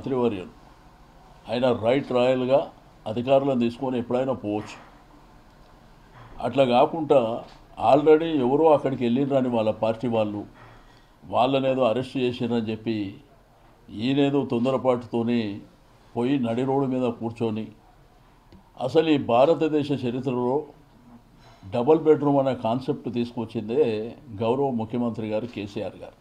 మంత్రివర్యులు ఆయన రైట్ రాయల్గా అధికారులను తీసుకొని ఎప్పుడైనా పోవచ్చు అట్లా కాకుండా ఆల్రెడీ ఎవరో అక్కడికి వెళ్ళిండ్రని వాళ్ళ పార్టీ వాళ్ళు వాళ్ళనేదో అరెస్ట్ చేసిరని చెప్పి ఈయనేదో తొందరపాటుతోని పోయి నడి రోడ్డు మీద కూర్చొని అసలు ఈ భారతదేశ చరిత్రలో డబుల్ బెడ్రూమ్ అనే కాన్సెప్ట్ తీసుకొచ్చిందే గౌరవ ముఖ్యమంత్రి గారు కేసీఆర్ గారు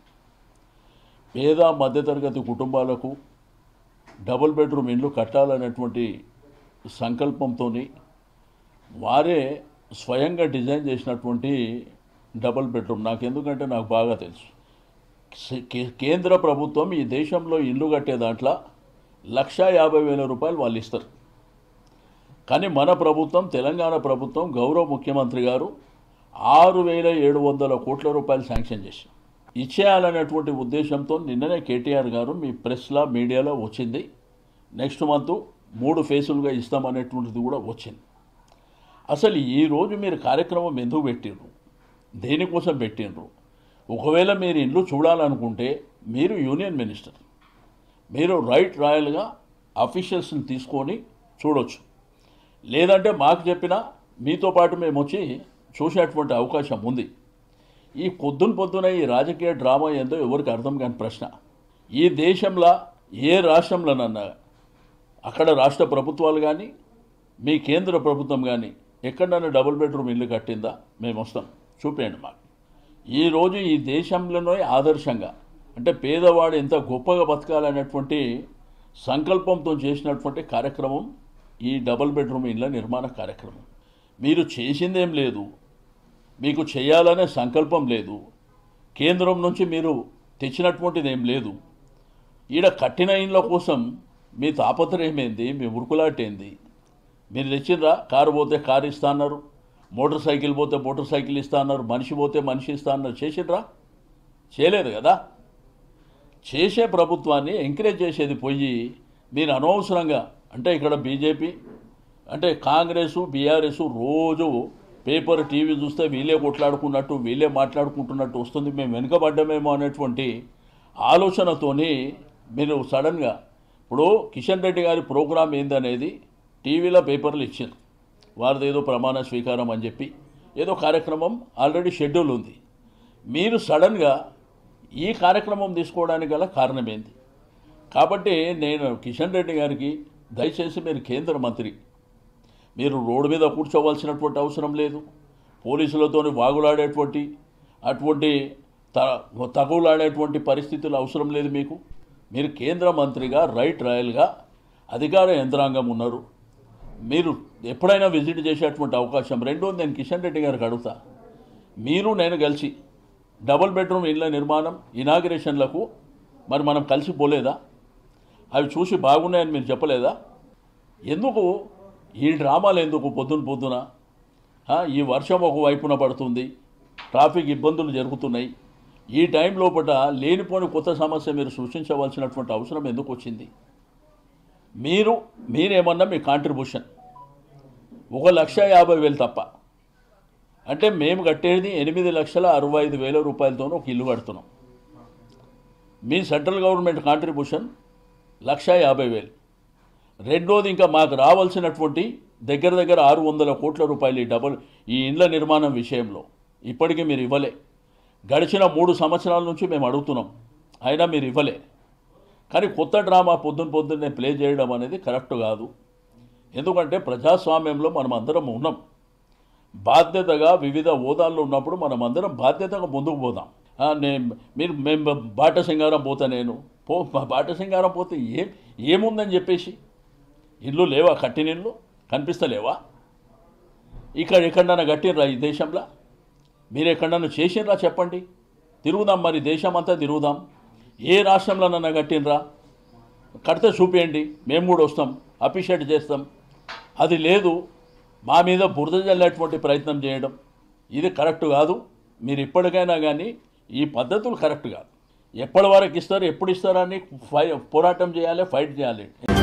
పేద మధ్యతరగతి కుటుంబాలకు డబుల్ బెడ్రూమ్ ఇండ్లు కట్టాలనేటువంటి సంకల్పంతో వారే స్వయంగా డిజైన్ చేసినటువంటి డబుల్ బెడ్రూమ్ నాకు ఎందుకంటే నాకు బాగా తెలుసు కే- కేంద్ర ప్రభుత్వం ఈ దేశంలో ఇల్లు కట్టే దాంట్లో లక్షా యాభై వేల రూపాయలు వాళ్ళు ఇస్తారు కానీ మన ప్రభుత్వం తెలంగాణ ప్రభుత్వం గౌరవ ముఖ్యమంత్రి గారు ఆరు వేల ఏడు వందల కోట్ల రూపాయలు శాంక్షన్ చేశారు ఇచ్చేయాలనేటువంటి ఉద్దేశంతో నిన్ననే కేటీఆర్ గారు మీ ప్రెస్లో మీడియాలో వచ్చింది నెక్స్ట్ మంత్ మూడు ఫేసులుగా ఇస్తామనేటువంటిది కూడా వచ్చింది అసలు ఈరోజు మీరు కార్యక్రమం ఎందుకు పెట్టిండ్రు దేనికోసం పెట్టిండ్రు ఒకవేళ మీరు ఇల్లు చూడాలనుకుంటే మీరు యూనియన్ మినిస్టర్ మీరు రైట్ రాయల్గా అఫీషియల్స్ని తీసుకొని చూడొచ్చు లేదంటే మాకు చెప్పినా మీతో పాటు మేము వచ్చి చూసేటువంటి అవకాశం ఉంది ఈ పొద్దున పొద్దున ఈ రాజకీయ డ్రామా ఏందో ఎవరికి అర్థం కాని ప్రశ్న ఈ దేశంలో ఏ రాష్ట్రంలోనన్నా అక్కడ రాష్ట్ర ప్రభుత్వాలు కానీ మీ కేంద్ర ప్రభుత్వం కానీ ఎక్కడైనా డబుల్ బెడ్రూమ్ ఇల్లు కట్టిందా మేము వస్తాం చూపేయండి మాకు ఈరోజు ఈ దేశంలోనే ఆదర్శంగా అంటే పేదవాడు ఎంత గొప్పగా బతకాలనేటువంటి సంకల్పంతో చేసినటువంటి కార్యక్రమం ఈ డబుల్ బెడ్రూమ్ ఇళ్ళ నిర్మాణ కార్యక్రమం మీరు చేసిందేం లేదు మీకు చేయాలనే సంకల్పం లేదు కేంద్రం నుంచి మీరు తెచ్చినటువంటిది ఏం లేదు ఈడ కట్టిన ఇండ్ల కోసం మీ తాపత్రయం ఏంది మీ ఉరుకులాటేంది మీరు తెచ్చిండ్రా కారు పోతే కారు ఇస్తా అన్నారు మోటార్ సైకిల్ పోతే మోటార్ సైకిల్ ఇస్తా అన్నారు మనిషి పోతే మనిషి ఇస్తా అన్నారు చేసిండ్రా చేయలేదు కదా చేసే ప్రభుత్వాన్ని ఎంకరేజ్ చేసేది పోయి మీరు అనవసరంగా అంటే ఇక్కడ బీజేపీ అంటే కాంగ్రెస్ బీఆర్ఎస్ రోజు పేపర్ టీవీ చూస్తే వీళ్ళే కొట్లాడుకున్నట్టు వీళ్ళే మాట్లాడుకుంటున్నట్టు వస్తుంది మేము వెనుకబడ్డమేమో అనేటువంటి ఆలోచనతోని మీరు సడన్గా ఇప్పుడు కిషన్ రెడ్డి గారి ప్రోగ్రాం ఏందనేది టీవీలో పేపర్లు ఇచ్చారు వారిది ఏదో ప్రమాణ స్వీకారం అని చెప్పి ఏదో కార్యక్రమం ఆల్రెడీ షెడ్యూల్ ఉంది మీరు సడన్గా ఈ కార్యక్రమం తీసుకోవడానికి గల కారణం ఏంది కాబట్టి నేను కిషన్ రెడ్డి గారికి దయచేసి మీరు కేంద్ర మంత్రి మీరు రోడ్డు మీద కూర్చోవలసినటువంటి అవసరం లేదు పోలీసులతోని వాగులాడేటువంటి అటువంటి త తగులాడేటువంటి పరిస్థితులు అవసరం లేదు మీకు మీరు కేంద్ర మంత్రిగా రైట్ రాయల్గా అధికార యంత్రాంగం ఉన్నారు మీరు ఎప్పుడైనా విజిట్ చేసేటువంటి అవకాశం రెండోది నేను కిషన్ రెడ్డి గారికి అడుగుతా మీరు నేను కలిసి డబుల్ బెడ్రూమ్ ఇళ్ళ నిర్మాణం ఇనాగ్రేషన్లకు మరి మనం కలిసి పోలేదా అవి చూసి బాగున్నాయని మీరు చెప్పలేదా ఎందుకు ఈ డ్రామాలు ఎందుకు పొద్దున పొద్దున ఆ, ఈ వర్షం ఒక వైపున పడుతుంది ట్రాఫిక్ ఇబ్బందులు జరుగుతున్నాయి ఈ టైం లోపల లేనిపోని కొత్త సమస్య మీరు సృష్టించవలసినటువంటి అవసరం ఎందుకు వచ్చింది మీరు మీరేమన్నా మీ కాంట్రిబ్యూషన్ ఒక లక్ష యాభై వేలు తప్ప అంటే మేము కట్టేది ఎనిమిది లక్షల అరవై ఐదు వేల రూపాయలతో ఒక ఇల్లు కడుతున్నాం మీ సెంట్రల్ గవర్నమెంట్ కాంట్రిబ్యూషన్ లక్ష యాభై వేలు రెండోది ఇంకా మాకు రావాల్సినటువంటి దగ్గర దగ్గర ఆరు వందల కోట్ల రూపాయలు ఈ డబుల్ ఈ ఇండ్ల నిర్మాణం విషయంలో ఇప్పటికీ మీరు ఇవ్వలే గడిచిన మూడు సంవత్సరాల నుంచి మేము అడుగుతున్నాం అయినా మీరు ఇవ్వలే కానీ కొత్త డ్రామా పొద్దున పొద్దున్నే ప్లే చేయడం అనేది కరెక్ట్ కాదు ఎందుకంటే ప్రజాస్వామ్యంలో మనం అందరం ఉన్నాం బాధ్యతగా వివిధ హోదాల్లో ఉన్నప్పుడు మనం అందరం బాధ్యతగా ముందుకు పోదాం ఆ, నేను మీరు మేము బాట సింగారం పోతా నేను పో బాట సింగారం పోతే ఏం ఏముందని చెప్పేసి ఇల్లు లేవా కట్టిన ఇల్లు కనిపిస్తలేవా ఇక్కడ ఎక్కడన్నా కట్టినరా ఈ దేశంలో మీరు ఎక్కడన్నా చేసినరా చెప్పండి తిరుగుదాం మరి దేశం అంతా తిరుగుదాం ఏ రాష్ట్రంలోనన్నా కట్టినరా కడితే చూపేయండి మేము కూడా వస్తాం అప్రిషియేట్ చేస్తాం అది లేదు మా మీద బురద జల్లేటువంటి ప్రయత్నం చేయడం ఇది కరెక్ట్ కాదు మీరు ఇప్పటికైనా కానీ ఈ పద్ధతులు కరెక్ట్ కాదు ఎప్పటి వరకు ఇస్తారు ఎప్పుడు ఇస్తారని ఫై పోరాటం చేయాలి ఫైట్ చేయాలి